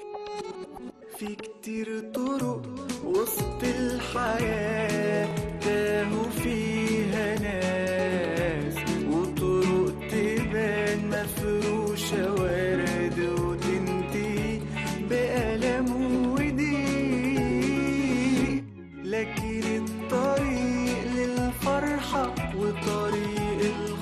في كتير طرق وسط الحياة تاهوا فيها ناس وطرق تبان مفروشة ورد وتنتهي بألم وضيق لكن الطريق للفرحة وطريق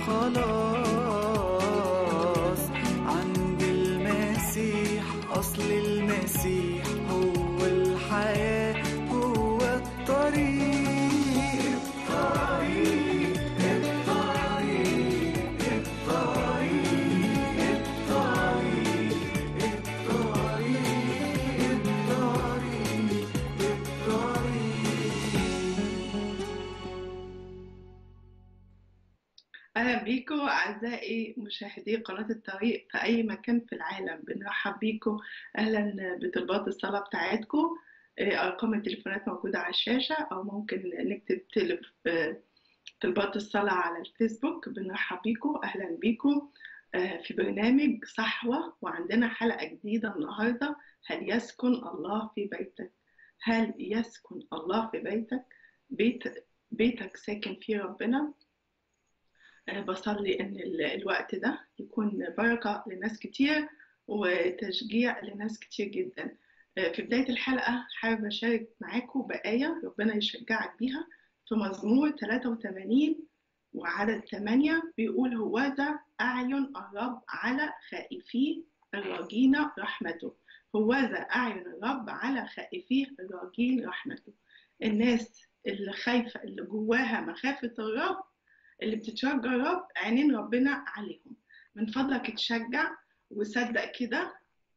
الخلاص عند المسيح أصل المسيح هو الحياة هو الطريق الطريق الطريق الطريق الطريق الطريق الطريق أهلا بيكم أعزائي مشاهدي قناة الطريق في أي مكان في العالم بنرحب بيكم أهلا بطلبات الصلاة بتاعتكم آه، أرقام التليفونات موجودة على الشاشة أو ممكن نكتب تلف... آه، طلبات الصلاة على الفيسبوك بنرحب بيكم أهلا بيكم آه، في برنامج صحوة وعندنا حلقة جديدة النهاردة هل يسكن الله في بيتك هل يسكن الله في بيتك بيت بيتك ساكن فيه ربنا أنا بصلي إن ال- الوقت ده يكون بركة لناس كتير وتشجيع لناس كتير جدا آه، في بداية الحلقة حابة أشارك معاكم بآية ربنا يشجعك بيها في مزمور 83 وعدد 8 بيقول هوذا أعين الرب على خائفيه الراجين رحمته هوذا أعين الرب على خائفيه الراجين رحمته الناس اللي خايفة اللي جواها مخافة الرب اللي بتتشجع الرب عينين ربنا عليهم من فضلك اتشجع وصدق كده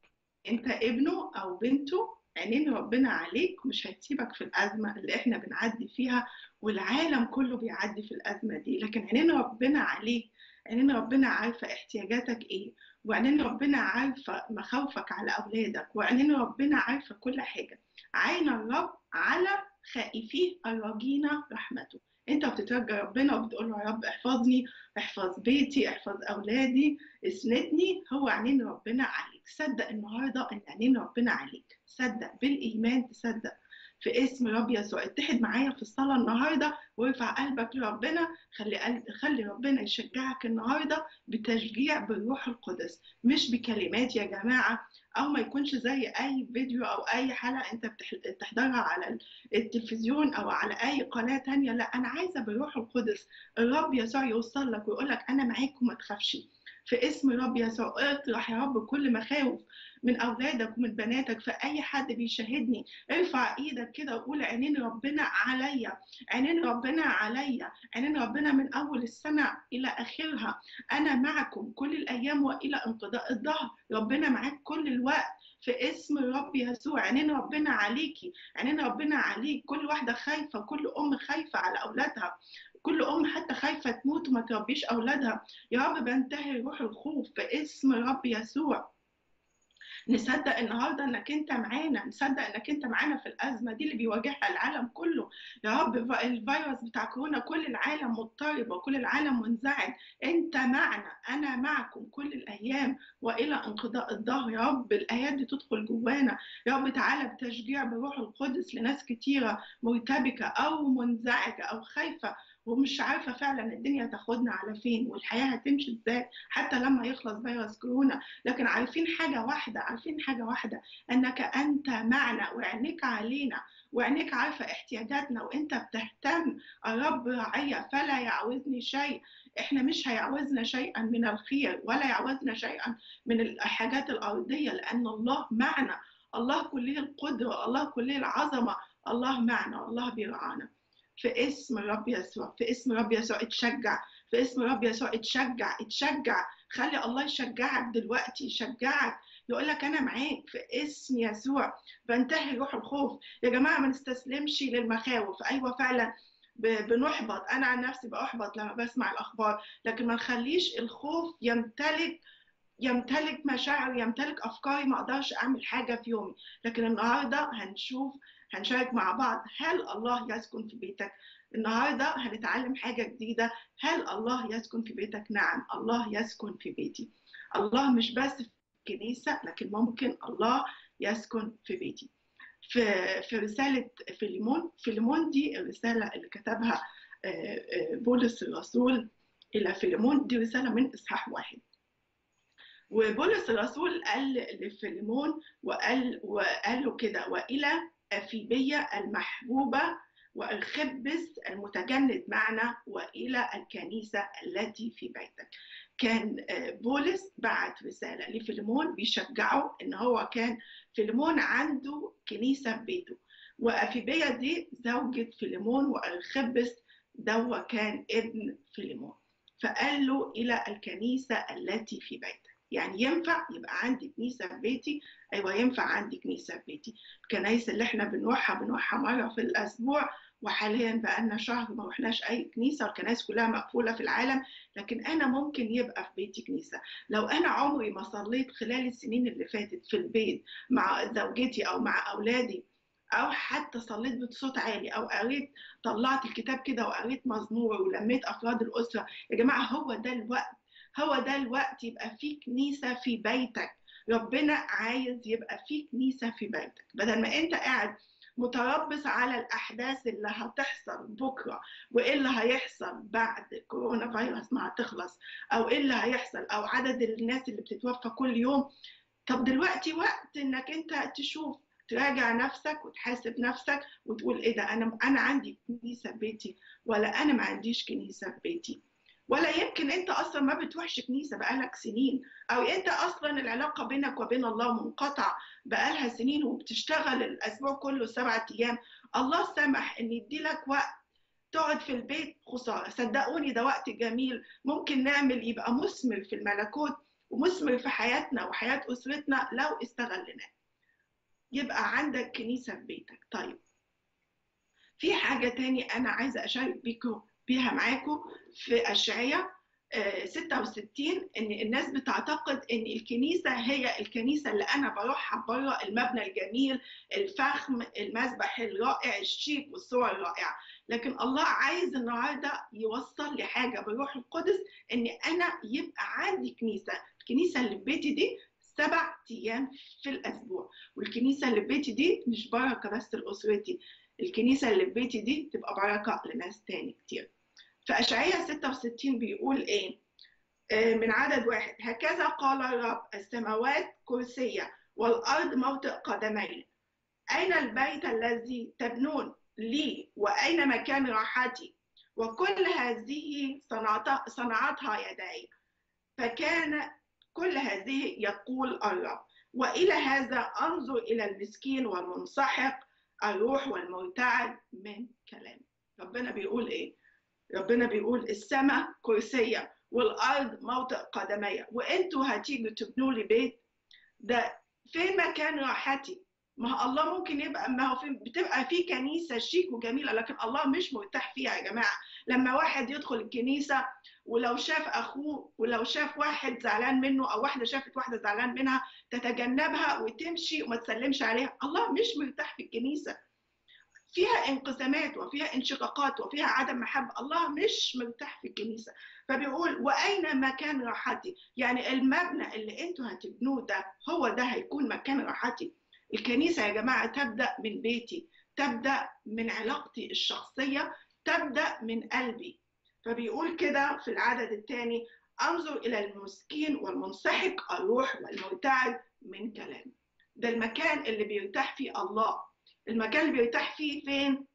انت ابنه او بنته عينين ربنا عليك مش هتسيبك في الازمه اللي احنا بنعدي فيها والعالم كله بيعدي في الازمه دي لكن عينين ربنا عليك عينين ربنا عارفه احتياجاتك ايه وعينين ربنا عارفه مخاوفك على اولادك وعينين ربنا عارفه كل حاجه عين الرب على خائفيه الراجين رحمته انت بتترجى ربنا وبتقول له يا رب احفظني احفظ بيتي احفظ اولادي اسندني هو عينين ربنا عليك صدق النهارده ان عينين ربنا عليك صدق بالايمان تصدق في اسم رب يسوع اتحد معايا في الصلاه النهارده وارفع قلبك لربنا خلي قلب خلي ربنا يشجعك النهارده بتشجيع بالروح القدس مش بكلمات يا جماعه او ما يكونش زي اي فيديو او اي حلقه انت بتح- بتحضرها على التلفزيون او على اي قناه تانية لا انا عايزه بالروح القدس الرب يسوع يوصل لك ويقول لك انا معاك وما تخافش في اسم رب يسوع اطرح يا رب كل مخاوف من اولادك ومن بناتك في اي حد بيشاهدني ارفع ايدك كده وقول عينين ربنا عليا عينين ربنا عليا عينين ربنا من اول السنه الى اخرها انا معكم كل الايام والى انقضاء الظهر ربنا معاك كل الوقت في اسم الرب يسوع عينين ربنا عليكي عينين ربنا عليك كل واحده خايفه كل ام خايفه على اولادها كل ام حتى خايفه تموت وما تربيش اولادها يا رب بنتهي روح الخوف في اسم الرب يسوع نصدق النهارده انك انت معانا نصدق انك انت معانا في الازمه دي اللي بيواجهها العالم كله يا رب الف- الفيروس بتاع كورونا كل العالم مضطرب وكل العالم منزعج انت معنا انا معكم كل الايام والى انقضاء الظهر يا رب الايات دي تدخل جوانا يا رب تعالى بتشجيع بروح القدس لناس كتيره مرتبكه او منزعجه او خايفه ومش عارفه فعلا الدنيا تاخدنا على فين والحياه هتمشي ازاي حتى لما يخلص فيروس كورونا لكن عارفين حاجه واحده عارفين حاجه واحده انك انت معنا وعينيك علينا وعينيك عارفه احتياجاتنا وانت بتهتم الرب رعية فلا يعوزني شيء احنا مش هيعوزنا شيئا من الخير ولا يعوزنا شيئا من الحاجات الارضيه لان الله معنا الله كله القدره الله كله العظمه الله معنا الله بيرعانا في اسم الرب يسوع في اسم الرب يسوع اتشجع في اسم الرب يسوع اتشجع اتشجع خلي الله يشجعك دلوقتي يشجعك يقول لك انا معاك في اسم يسوع بنتهي روح الخوف يا جماعه ما نستسلمش للمخاوف ايوه فعلا ب- بنحبط انا عن نفسي بحبط لما بسمع الاخبار لكن ما نخليش الخوف يمتلك يمتلك مشاعر يمتلك افكاري ما اقدرش اعمل حاجه في يومي لكن النهارده هنشوف هنشارك مع بعض هل الله يسكن في بيتك النهارده هنتعلم حاجه جديده هل الله يسكن في بيتك نعم الله يسكن في بيتي الله مش بس في الكنيسه لكن ممكن الله يسكن في بيتي في في رسالة فيليمون فيليمون دي الرسالة اللي كتبها بولس الرسول إلى فيليمون دي رسالة من إصحاح واحد وبولس الرسول قال لفيليمون وقال وقال له كده وإلى أفيبية المحبوبة والخبز المتجند معنا وإلى الكنيسة التي في بيتك كان بولس بعت رسالة لفيلمون بيشجعه إن هو كان فيلمون عنده كنيسة في بيته وأفيبية دي زوجة فيلمون والخبز دوا كان ابن فيلمون فقال له إلى الكنيسة التي في بيتك يعني ينفع يبقى عندي كنيسة في بيتي أيوة ينفع عندي كنيسة في بيتي الكنايس اللي احنا بنروحها بنروحها مرة في الأسبوع وحاليا بقالنا شهر ما رحناش أي كنيسة والكنائس كلها مقفولة في العالم لكن أنا ممكن يبقى في بيتي كنيسة لو أنا عمري ما صليت خلال السنين اللي فاتت في البيت مع زوجتي أو مع أولادي أو حتى صليت بصوت عالي أو قريت طلعت الكتاب كده وقريت مزمور ولميت أفراد الأسرة يا جماعة هو ده الوقت هو ده الوقت يبقى في كنيسة في بيتك ربنا عايز يبقى في كنيسة في بيتك بدل ما أنت قاعد متربص على الأحداث اللي هتحصل بكرة وإيه اللي هيحصل بعد كورونا فيروس ما هتخلص أو إيه اللي هيحصل أو عدد الناس اللي بتتوفى كل يوم طب دلوقتي وقت إنك أنت تشوف تراجع نفسك وتحاسب نفسك وتقول إيه ده أنا أنا عندي كنيسة في بيتي ولا أنا ما عنديش كنيسة في بيتي ولا يمكن انت اصلا ما بتروحش كنيسه بقالك سنين او انت اصلا العلاقه بينك وبين الله منقطع بقالها سنين وبتشتغل الاسبوع كله سبعة ايام الله سمح ان يديلك وقت تقعد في البيت خساره صدقوني ده وقت جميل ممكن نعمل يبقى مثمر في الملكوت ومثمر في حياتنا وحياه اسرتنا لو استغلناه يبقى عندك كنيسه في بيتك طيب في حاجه تاني انا عايزه اشارك بيكم بيها معاكم في أشعية 66 إن الناس بتعتقد إن الكنيسة هي الكنيسة اللي أنا بروحها بره المبنى الجميل الفخم المسبح الرائع الشيك والصور الرائعة لكن الله عايز النهاردة يوصل لي حاجة بالروح القدس إن أنا يبقى عندي كنيسة الكنيسة اللي في بيتي دي سبع أيام في الأسبوع والكنيسة اللي في بيتي دي مش بركة بس لأسرتي الكنيسة اللي في بيتي دي تبقى بركة لناس تاني كتير في أشعية 66 بيقول إيه آه من عدد واحد هكذا قال الرب السماوات كرسية والأرض موطئ قدمي أين البيت الذي تبنون لي وأين مكان راحتي وكل هذه صنعتها, صنعتها يداي فكان كل هذه يقول الرب وإلى هذا أنظر إلى المسكين والمنسحق الروح والمرتعد من كلامي ربنا بيقول ايه ربنا بيقول السماء كرسية والأرض موطئ قدمية وانتوا هتيجوا تبنوا لي بيت ده فين مكان راحتي ما هو الله ممكن يبقى ما هو فين بتبقى في كنيسة شيك وجميلة لكن الله مش مرتاح فيها يا جماعة لما واحد يدخل الكنيسة ولو شاف أخوه ولو شاف واحد زعلان منه أو واحدة شافت واحدة زعلان منها تتجنبها وتمشي وما تسلمش عليها الله مش مرتاح في الكنيسة فيها انقسامات وفيها انشقاقات وفيها عدم محبة الله مش مرتاح في الكنيسة فبيقول وأين مكان راحتي يعني المبنى اللي انتوا هتبنوه ده هو ده هيكون مكان راحتي الكنيسة يا جماعة تبدأ من بيتي تبدأ من علاقتي الشخصية تبدأ من قلبي فبيقول كده في العدد الثاني انظر الى المسكين والمنسحق الروح والمرتعد من كلامي ده المكان اللي بيرتاح فيه الله المكان اللي بيرتاح فيه فين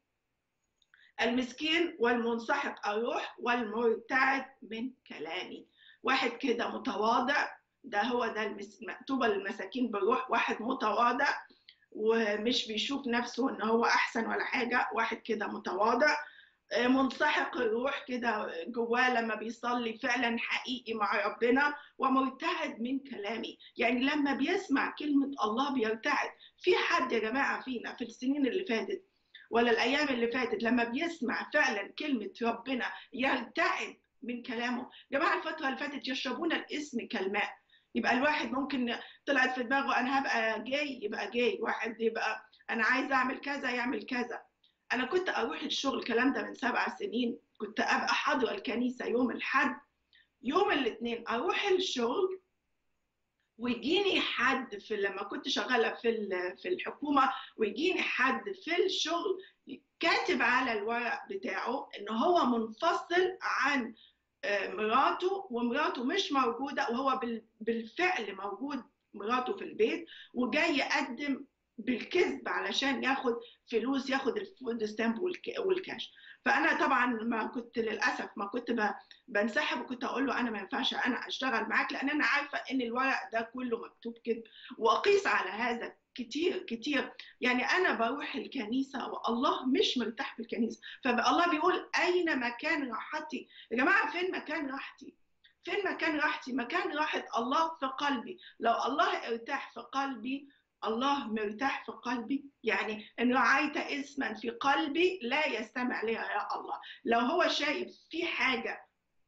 المسكين والمنسحق الروح والمرتعد من كلامي واحد كده متواضع ده هو ده المس... مكتوبه للمساكين بالروح واحد متواضع ومش بيشوف نفسه ان هو احسن ولا حاجه واحد كده متواضع منسحق الروح كده جواه لما بيصلي فعلا حقيقي مع ربنا ومرتعد من كلامي يعني لما بيسمع كلمة الله بيرتعد في حد يا جماعة فينا في السنين اللي فاتت ولا الأيام اللي فاتت لما بيسمع فعلا كلمة ربنا يرتعد من كلامه يا جماعة الفترة اللي فاتت يشربون الاسم كالماء يبقى الواحد ممكن طلعت في دماغه أنا هبقى جاي يبقى جاي واحد يبقى أنا عايز أعمل كذا يعمل كذا انا كنت اروح الشغل الكلام ده من سبع سنين كنت ابقى حاضره الكنيسه يوم الاحد يوم الاثنين اروح الشغل ويجيني حد في لما كنت شغاله في ال- في الحكومه ويجيني حد في الشغل كاتب على الورق بتاعه ان هو منفصل عن آه، مراته ومراته مش موجوده وهو بال- بالفعل موجود مراته في البيت وجاي يقدم بالكذب علشان ياخد فلوس ياخد الفود ستامب والك- والكاش فانا طبعا ما كنت للاسف ما كنت ب- بنسحب وكنت اقول له انا ما ينفعش انا اشتغل معاك لان انا عارفه ان الورق ده كله مكتوب كده واقيس على هذا كتير كتير يعني انا بروح الكنيسه والله مش مرتاح في الكنيسه فالله بيقول اين مكان راحتي يا جماعه فين مكان راحتي فين مكان راحتي مكان راحه الله في قلبي لو الله ارتاح في قلبي الله مرتاح في قلبي يعني ان رعيت اسما في قلبي لا يستمع لي يا الله لو هو شايف في حاجه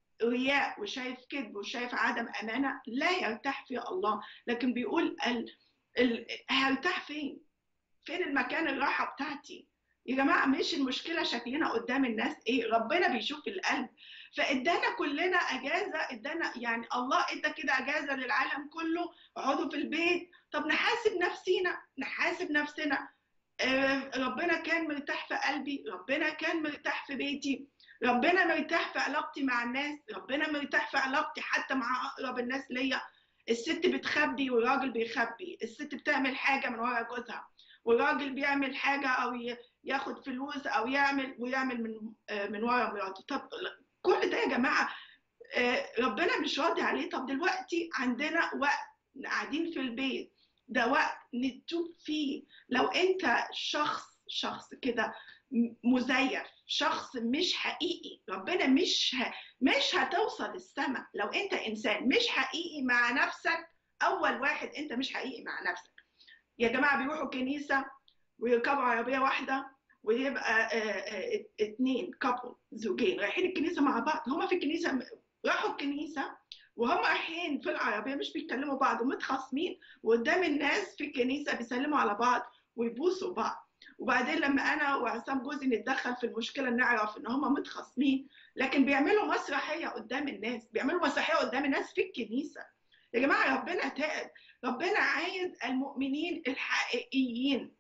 رياء وشايف كذب وشايف عدم امانه لا يرتاح في الله لكن بيقول ال... ال... هرتاح فين فين المكان الراحه بتاعتي يا جماعه مش المشكله شكلنا قدام الناس ايه ربنا بيشوف القلب فادانا كلنا اجازه ادانا يعني الله ادى كده اجازه للعالم كله اقعدوا في البيت طب نحاسب نفسينا نحاسب نفسنا آه، ربنا كان مرتاح في قلبي ربنا كان مرتاح في بيتي ربنا مرتاح في علاقتي مع الناس ربنا مرتاح في علاقتي حتى مع اقرب الناس ليا الست بتخبي والراجل بيخبي الست بتعمل حاجه من ورا جوزها والراجل بيعمل حاجه او ي- ياخد فلوس او يعمل ويعمل من آه، من ورا مراته طب كل ده يا جماعه آه، ربنا مش راضي عليه طب دلوقتي عندنا وقت قاعدين في البيت ده وقت نتوب فيه لو انت شخص شخص كده م- مزيف شخص مش حقيقي ربنا مش ه... مش هتوصل السماء لو انت انسان مش حقيقي مع نفسك اول واحد انت مش حقيقي مع نفسك يا جماعه بيروحوا كنيسه ويركبوا عربيه واحده ويبقى آه، آه، اتنين كابل زوجين رايحين الكنيسه مع بعض هما في الكنيسه راحوا الكنيسه وهم رايحين في العربيه مش بيتكلموا بعض ومتخاصمين وقدام الناس في الكنيسه بيسلموا على بعض ويبوسوا بعض وبعدين لما انا وعصام جوزي نتدخل في المشكله نعرف ان هم متخاصمين لكن بيعملوا مسرحيه قدام الناس بيعملوا مسرحيه قدام الناس في الكنيسه يا جماعه ربنا تعب ربنا عايز المؤمنين الحقيقيين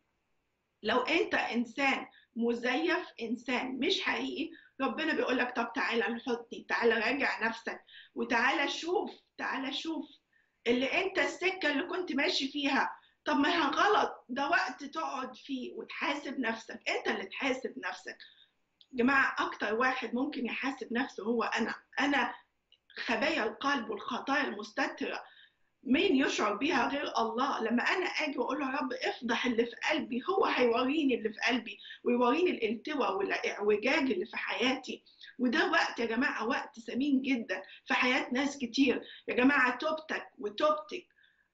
لو انت انسان مزيف انسان مش حقيقي ربنا بيقول لك طب تعالى لحضني تعالى راجع نفسك وتعالى شوف تعالى شوف اللي انت السكه اللي كنت ماشي فيها طب ما هي غلط ده وقت تقعد فيه وتحاسب نفسك انت اللي تحاسب نفسك جماعه اكتر واحد ممكن يحاسب نفسه هو انا انا خبايا القلب والخطايا المستتره مين يشعر بيها غير الله لما انا اجي واقول له يا رب افضح اللي في قلبي هو هيوريني اللي في قلبي ويوريني الالتواء والاعوجاج اللي في حياتي وده وقت يا جماعه وقت ثمين جدا في حياه ناس كتير يا جماعه توبتك وتوبتك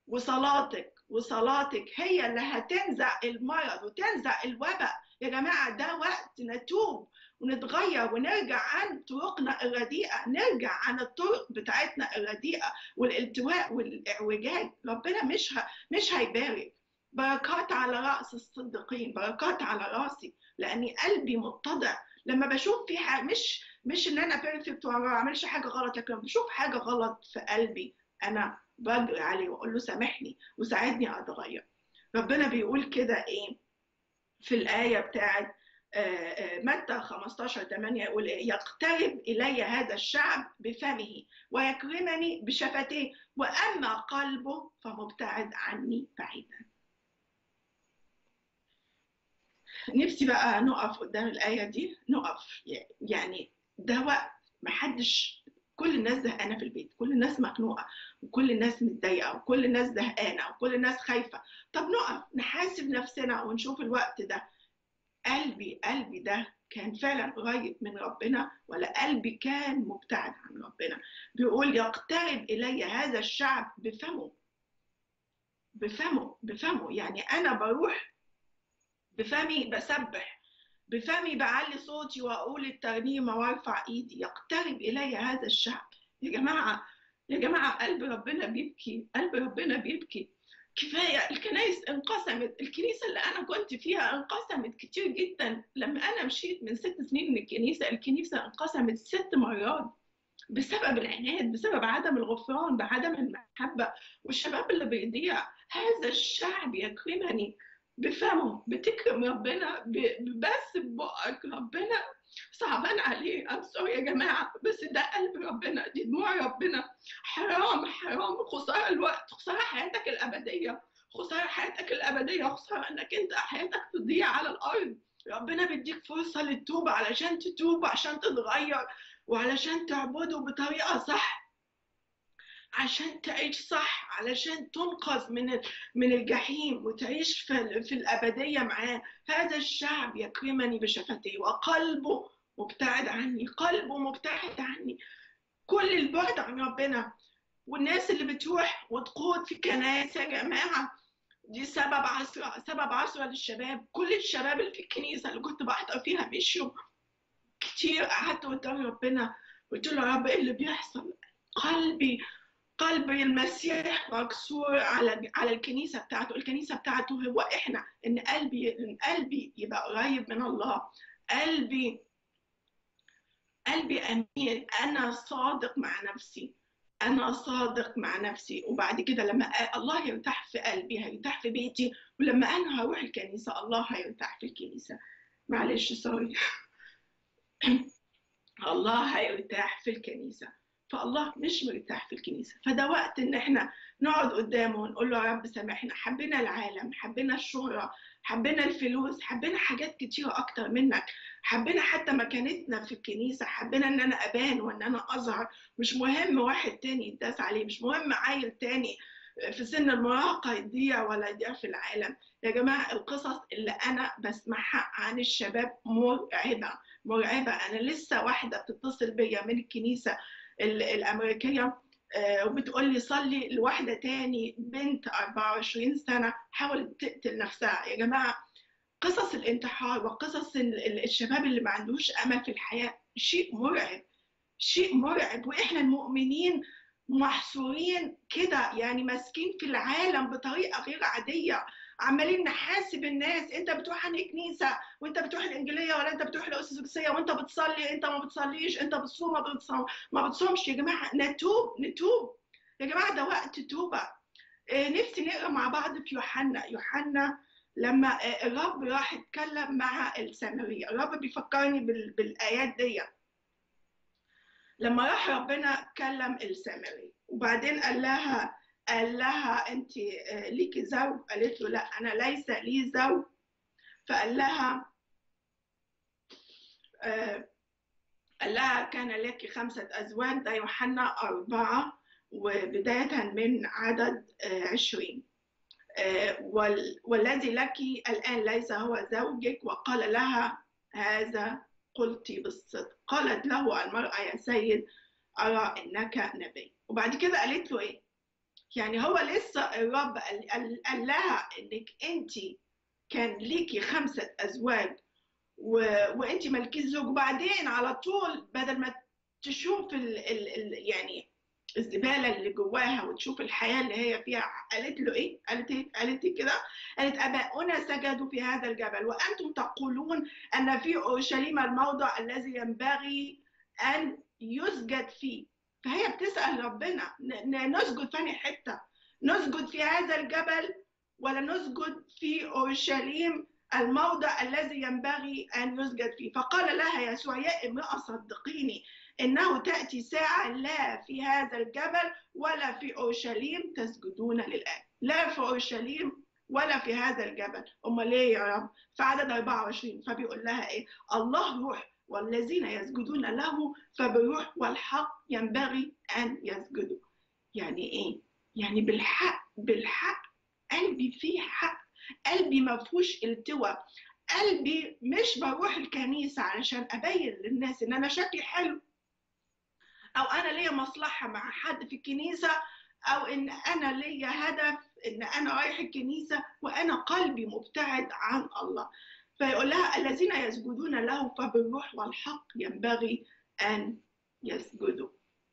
وصلاتك وصلاتك هي اللي هتنزع المرض وتنزع الوباء يا جماعه ده وقت نتوب ونتغير ونرجع عن طرقنا الرديئه نرجع عن الطرق بتاعتنا الرديئه والالتواء والاعوجاج ربنا مش ه... مش هيبارك بركات على راس الصديقين بركات على راسي لاني قلبي متضع لما بشوف في حاجه مش مش ان انا بيرفكت وما بعملش حاجه غلط لكن لما بشوف حاجه غلط في قلبي انا بجري عليه واقول له سامحني وساعدني اتغير ربنا بيقول كده ايه في الايه بتاعت متى 15 8 يقول إيه؟ يقترب الي هذا الشعب بفمه ويكرمني بشفتيه واما قلبه فمبتعد عني بعيدا نفسي بقى نقف قدام الآية دي نقف يعني ده وقت محدش كل الناس زهقانة في البيت كل الناس مخنوقة وكل الناس متضايقة وكل الناس زهقانة وكل الناس خايفة طب نقف نحاسب نفسنا ونشوف الوقت ده قلبي قلبي ده كان فعلا قريب من ربنا ولا قلبي كان مبتعد عن ربنا بيقول يقترب إلي هذا الشعب بفمه بفمه بفمه يعني أنا بروح بفمي بسبح بفمي بعلي صوتي واقول الترنيمه وارفع ايدي يقترب الي هذا الشعب يا جماعه يا جماعه قلب ربنا بيبكي قلب ربنا بيبكي كفايه الكنايس انقسمت الكنيسه اللي انا كنت فيها انقسمت كتير جدا لما انا مشيت من ست سنين من الكنيسه الكنيسه انقسمت ست مرات بسبب العناد بسبب عدم الغفران بعدم المحبة والشباب اللي بيضيع هذا الشعب يكرمني بفمه بتكرم ربنا ب- بس ببقك ربنا صعبان عليه I'm sorry يا جماعة بس ده قلب ربنا دي دموع ربنا حرام حرام خسارة الوقت خسارة حياتك الأبدية خسارة حياتك الأبدية خسارة إنك أنت حياتك تضيع على الأرض ربنا بيديك فرصة للتوبة علشان تتوب عشان تتغير وعلشان تعبده بطريقة صح عشان تعيش صح علشان تنقذ من ال- من الجحيم وتعيش في, ال- في الأبدية معاه هذا الشعب يكرمني بشفتيه وقلبه مبتعد عني قلبه مبتعد عني كل البعد عن ربنا والناس اللي بتروح وتقود في كنائس يا جماعة دي سبب عصرة سبب عصرة للشباب كل الشباب اللي في الكنيسة اللي كنت بحضر فيها مشوا كتير قعدت قدام ربنا قلت له يا رب ايه اللي بيحصل قلبي قلب المسيح مكسور على على الكنيسه بتاعته الكنيسه بتاعته هو احنا ان قلبي ان قلبي يبقى قريب من الله قلبي قلبي امين انا صادق مع نفسي انا صادق مع نفسي وبعد كده لما أ- الله يرتاح في قلبي هيرتاح في بيتي ولما انا هروح الكنيسه الله هيرتاح في الكنيسه معلش سوري الله هيرتاح في الكنيسة فالله مش مرتاح في الكنيسة فده وقت ان احنا نقعد قدامه ونقول له يا رب سامحنا حبينا العالم حبينا الشهرة حبينا الفلوس حبينا حاجات كتيرة اكتر منك حبينا حتى مكانتنا في الكنيسة حبينا ان انا ابان وان انا اظهر مش مهم واحد تاني يتداس عليه مش مهم عيل تاني في سن المراهقة يضيع ولا يضيع في العالم يا جماعة القصص اللي أنا بسمعها عن الشباب مرعبة مرعبة أنا لسه واحدة بتتصل بيا من الكنيسة ال- الأمريكية آه، وبتقول لي صلي لواحدة تاني بنت 24 سنة حاولت تقتل نفسها يا جماعة قصص الانتحار وقصص ال- ال- الشباب اللي ما عندوش أمل في الحياة شيء مرعب شيء مرعب وإحنا المؤمنين محصورين كده يعني ماسكين في العالم بطريقة غير عادية عمالين نحاسب الناس انت بتروح انهي كنيسه وانت بتروح الانجيليه ولا انت بتروح الارثوذكسيه وانت بتصلي انت ما بتصليش انت بتصوم ما بتصوم ما بتصومش يا جماعه نتوب نتوب يا جماعه ده وقت توبه آه، نفسي نقرا مع بعض في يوحنا يوحنا لما آه، الرب راح يتكلم مع السامريه الرب بيفكرني بال- بالايات دي لما راح ربنا كلم السامري وبعدين قال لها قال لها انت آه، ليكي زوج قالت له لا انا ليس لي زوج فقال لها آه، قال لها كان لك خمسة أزواج ده يوحنا أربعة وبداية من عدد آه، عشرين آه، وال- والذي لك الآن ليس هو زوجك وقال لها هذا قلت بالصدق قالت له المرأة يا سيد أرى إنك نبي وبعد كده قالت له إيه يعني هو لسه الرب قال, قال, قال لها إنك أنت كان ليكي خمسة أزواج و... وأنت مالكيش زوج وبعدين على طول بدل ما تشوف ال... ال... ال... يعني الزبالة اللي جواها وتشوف الحياة اللي هي فيها قالت له إيه؟ قالت إيه؟ قالت إيه كده؟ قالت أباؤنا سجدوا في هذا الجبل وأنتم تقولون أن في أورشليم الموضع الذي ينبغي أن يسجد فيه فهي بتسأل ربنا ن- ن- نسجد في أنهي حتة؟ نسجد في هذا الجبل ولا نسجد في أورشليم الموضع الذي ينبغي أن يسجد فيه فقال لها يسوع يا امرأة صدقيني إنه تأتي ساعة لا في هذا الجبل ولا في أورشليم تسجدون للآب لا في أورشليم ولا في هذا الجبل أمال ليه يا رب في عدد 24 فبيقول لها إيه الله روح والذين يسجدون له فبالروح والحق ينبغي أن يسجدوا يعني إيه يعني بالحق بالحق قلبي فيه حق قلبي ما فيهوش التواء قلبي مش بروح الكنيسة علشان أبين للناس إن أنا شكلي حلو أو أنا ليا مصلحة مع حد في الكنيسة أو إن أنا ليا هدف إن أنا رايح الكنيسة وأنا قلبي مبتعد عن الله فيقول لها الذين يسجدون له فبالروح والحق ينبغي أن يسجدوا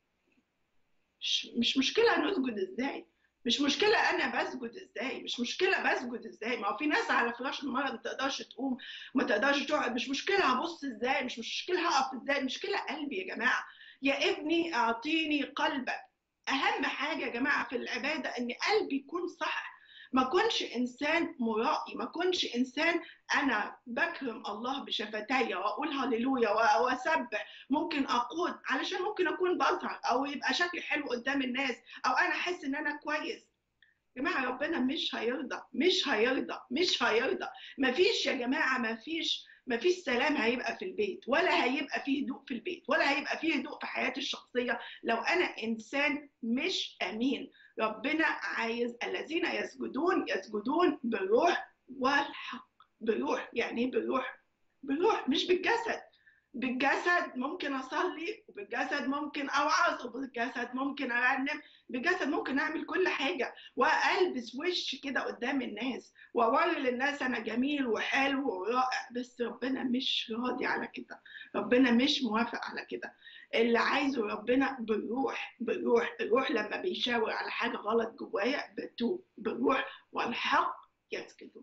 مش مش مشكلة نسجد إزاي مش مشكلة أنا بسجد إزاي مش مشكلة بسجد إزاي ما هو في ناس على فراش المرض ما تقدرش تقوم ما تقدرش تقعد مش مشكلة هبص إزاي مش مشكلة هقف إزاي المشكلة قلبي يا جماعة يا ابني اعطيني قلبك اهم حاجه يا جماعه في العباده ان قلبي يكون صح ما كنش انسان مرائي ما كنش انسان انا بكرم الله بشفتي واقول هللويا واسبح ممكن اقود علشان ممكن اكون بظهر او يبقى شكلي حلو قدام الناس او انا احس ان انا كويس يا جماعه ربنا مش هيرضى مش هيرضى مش هيرضى مفيش يا جماعه مفيش مفيش سلام هيبقى في البيت ولا هيبقى فيه هدوء في البيت ولا هيبقى فيه هدوء في حياتي الشخصيه لو انا انسان مش امين ربنا عايز الذين يسجدون يسجدون بالروح والحق بالروح يعني ايه بالروح بالروح مش بالجسد بالجسد ممكن اصلي وبالجسد ممكن اوعظ وبالجسد ممكن ارنم بالجسد ممكن اعمل كل حاجه والبس وش كده قدام الناس واوري للناس انا جميل وحلو ورائع بس ربنا مش راضي على كده ربنا مش موافق على كده اللي عايزه ربنا بالروح بالروح الروح لما بيشاور على حاجه غلط جوايا بتوب بالروح والحق يسكتوا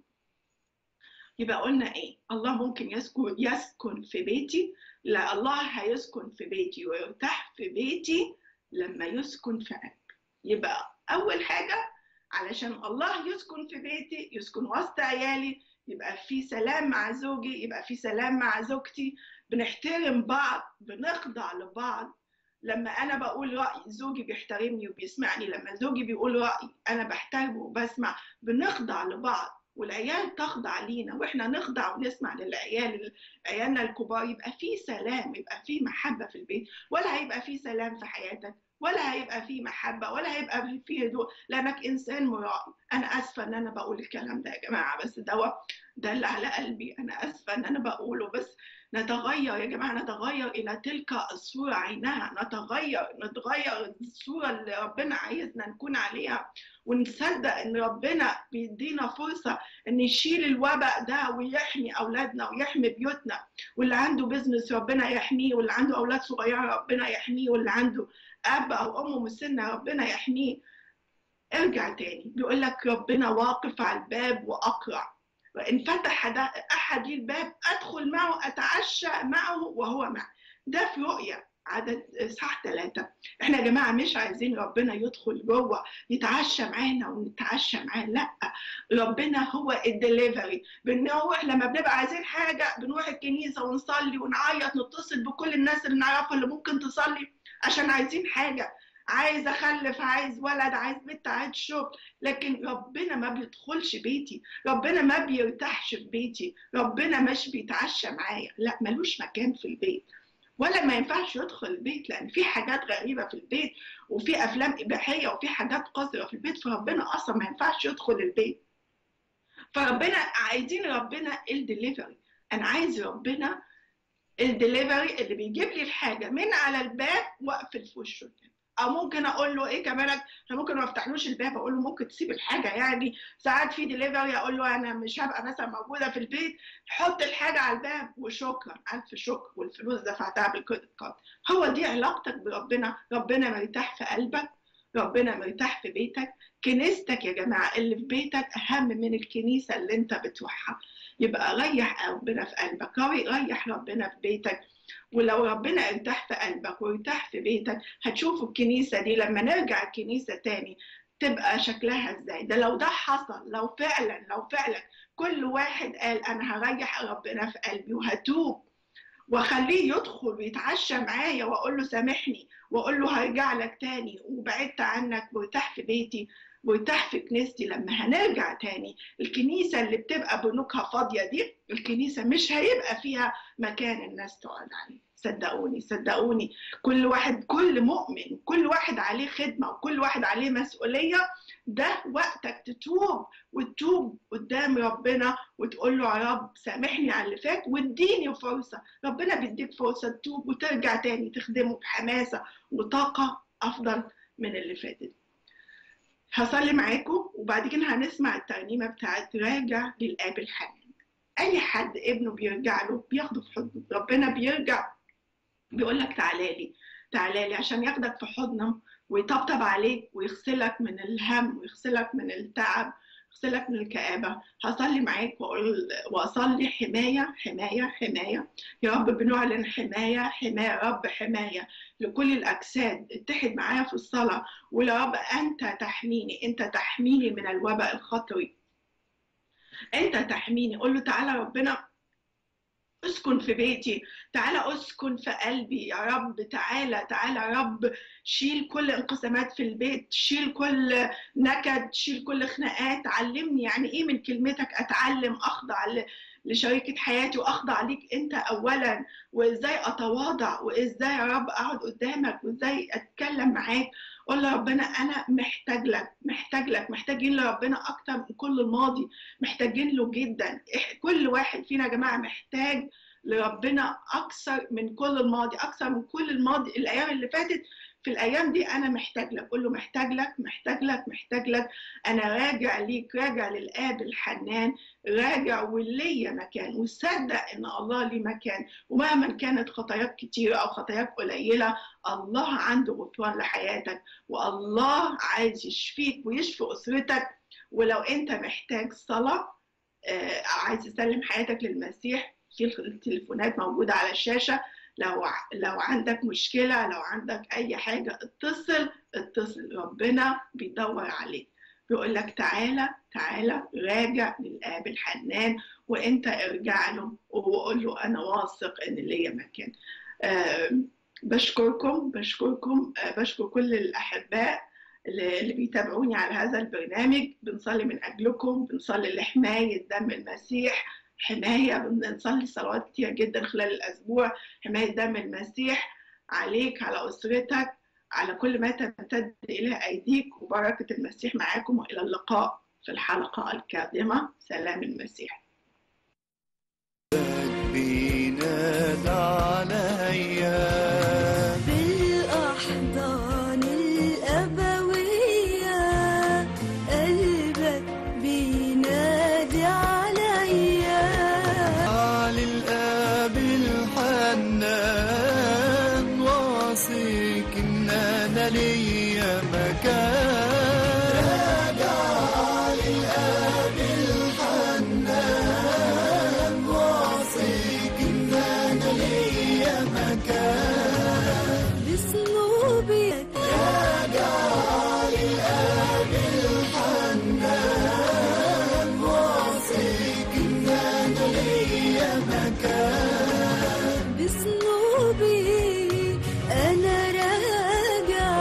يبقى قلنا ايه الله ممكن يسكن يسكن في بيتي لا الله هيسكن في بيتي ويرتاح في بيتي لما يسكن في قلبي يبقى اول حاجه علشان الله يسكن في بيتي يسكن وسط عيالي يبقى في سلام مع زوجي يبقى في سلام مع زوجتي بنحترم بعض بنخضع لبعض لما انا بقول رايي زوجي بيحترمني وبيسمعني لما زوجي بيقول رايي انا بحترمه وبسمع بنخضع لبعض والعيال تخضع لينا واحنا نخضع ونسمع للعيال عيالنا الكبار يبقى في سلام يبقى في محبه في البيت ولا هيبقى في سلام في حياتك ولا هيبقى في محبه ولا هيبقى في هدوء لانك انسان مرائي انا اسفه ان انا بقول الكلام ده يا جماعه بس ده ده اللي على قلبي انا اسفه ان انا بقوله بس نتغير يا جماعه نتغير الى تلك الصوره عينها نتغير نتغير الصوره اللي ربنا عايزنا نكون عليها ونصدق ان ربنا بيدينا فرصه ان يشيل الوباء ده ويحمي اولادنا ويحمي بيوتنا واللي عنده بزنس ربنا يحميه واللي عنده اولاد صغيره ربنا يحميه واللي عنده اب او ام مسنه ربنا يحميه ارجع تاني بيقول لك ربنا واقف على الباب واقرع وإن فتح أحد لي الباب أدخل معه أتعشى معه وهو معي ده في رؤية عدد إصحاح ثلاثة إحنا يا جماعة مش عايزين ربنا يدخل جوه يتعشى معانا ونتعشى معاه لا ربنا هو الدليفري بنروح لما بنبقى عايزين حاجة بنروح الكنيسة ونصلي ونعيط نتصل بكل الناس اللي نعرفها اللي ممكن تصلي عشان عايزين حاجة عايز اخلف عايز ولد عايز بنت عايز شغل لكن ربنا ما بيدخلش بيتي ربنا ما بيرتاحش في بيتي ربنا مش بيتعشى معايا لا ملوش مكان في البيت ولا ما ينفعش يدخل البيت لان في حاجات غريبه في البيت وفي افلام اباحيه وفي حاجات قذره في البيت فربنا اصلا ما ينفعش يدخل البيت فربنا عايزين ربنا الدليفري انا عايز ربنا الدليفري اللي بيجيب لي الحاجه من على الباب واقفل في وشه او ممكن اقول له ايه كمان انا ممكن ما افتحلوش الباب اقول له ممكن تسيب الحاجه يعني ساعات في دليفري اقول له انا مش هبقى مثلا موجوده في البيت حط الحاجه على الباب وشكرا الف شكر والفلوس دفعتها بالكريدت كارد هو دي علاقتك بربنا ربنا مرتاح في قلبك ربنا مرتاح في بيتك كنيستك يا جماعه اللي في بيتك اهم من الكنيسه اللي انت بتروحها يبقى ريح ربنا في قلبك ريح ربنا في بيتك ولو ربنا ارتاح في قلبك وارتاح في بيتك هتشوفوا الكنيسة دي لما نرجع الكنيسة تاني تبقى شكلها ازاي ده لو ده حصل لو فعلا لو فعلا كل واحد قال انا هريح ربنا في قلبي وهتوب واخليه يدخل ويتعشى معايا واقول له سامحني واقول له هرجع لك تاني وبعدت عنك وارتاح في بيتي وارتاح في كنيستي لما هنرجع تاني الكنيسة اللي بتبقى بنوكها فاضية دي الكنيسة مش هيبقى فيها مكان الناس تقعد عليه صدقوني صدقوني كل واحد كل مؤمن كل واحد عليه خدمة وكل واحد عليه مسؤولية ده وقتك تتوب وتتوب قدام ربنا وتقول له يا رب سامحني على اللي فات واديني فرصة ربنا بيديك فرصة تتوب وترجع تاني تخدمه بحماسة وطاقة أفضل من اللي فاتت هصلي معاكم وبعد كده هنسمع الترنيمة بتاعت راجع للآب الحنان أي حد ابنه بيرجع له بياخده في حضنه ربنا بيرجع بيقول لك تعالى لي تعالى لي عشان ياخدك في حضنه ويطبطب عليك ويغسلك من الهم ويغسلك من التعب اغسلك من الكآبة هصلي معاك وأقول وأصلي حماية حماية حماية يا رب بنعلن حماية حماية يا رب حماية لكل الأجساد اتحد معايا في الصلاة ويا رب أنت تحميني أنت تحميني من الوباء الخطري أنت تحميني قول له تعالى ربنا اسكن في بيتي تعالى اسكن في قلبي يا رب تعالى تعالى يا رب شيل كل انقسامات في البيت شيل كل نكد شيل كل خناقات علمني يعني ايه من كلمتك اتعلم اخضع ل- لشريكة حياتي واخضع ليك انت اولا وازاي اتواضع وازاي يا رب اقعد قدامك وازاي اتكلم معاك قول له ربنا انا محتاج لك محتاج لك محتاجين لربنا اكتر من كل الماضي محتاجين له جدا إح- كل واحد فينا يا جماعه محتاج لربنا اكثر من كل الماضي اكثر من كل الماضي الايام اللي فاتت في الايام دي انا محتاج لك قول له محتاج لك محتاج لك محتاج لك انا راجع ليك راجع للاب الحنان راجع وليا مكان وصدق ان الله ليه مكان ومهما كانت خطاياك كتيره او خطاياك قليله الله عنده غفران لحياتك والله عايز يشفيك ويشفي اسرتك ولو انت محتاج صلاه آه، عايز تسلم حياتك للمسيح في التليفونات موجودة على الشاشة لو لو عندك مشكلة لو عندك أي حاجة اتصل اتصل ربنا بيدور عليك بيقول لك تعالى تعالى راجع للآب الحنان وأنت ارجع له وقول له أنا واثق إن ليا مكان آه، بشكركم بشكركم آه، بشكر كل الأحباء اللي اللي بيتابعوني على هذا البرنامج بنصلي من أجلكم بنصلي لحماية دم المسيح حماية بنصلي صلوات كتير جدا خلال الأسبوع حماية دم المسيح عليك على أسرتك على كل ما تمتد إليه أيديك وبركة المسيح معاكم وإلى اللقاء في الحلقة القادمة سلام المسيح بينادى عليا بالأحضان الأبوية قلبك بينادي عليا على الآب الحنان واثق إن أنا ليا مكان راجع للآب الحنان واثق إن أنا ليا مكان بصلوبك راجع للآب الحنان واثق إن أنا ليا مكان بصلوبي أنا راجع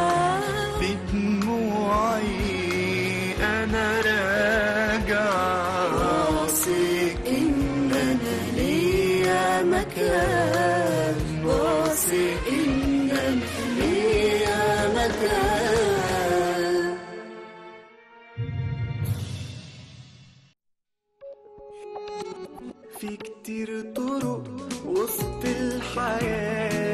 بدموعي أنا راجع واثق إن أنا ليا مكان واثق إن أنا ليا مكان في كتير طرق وسط الحياة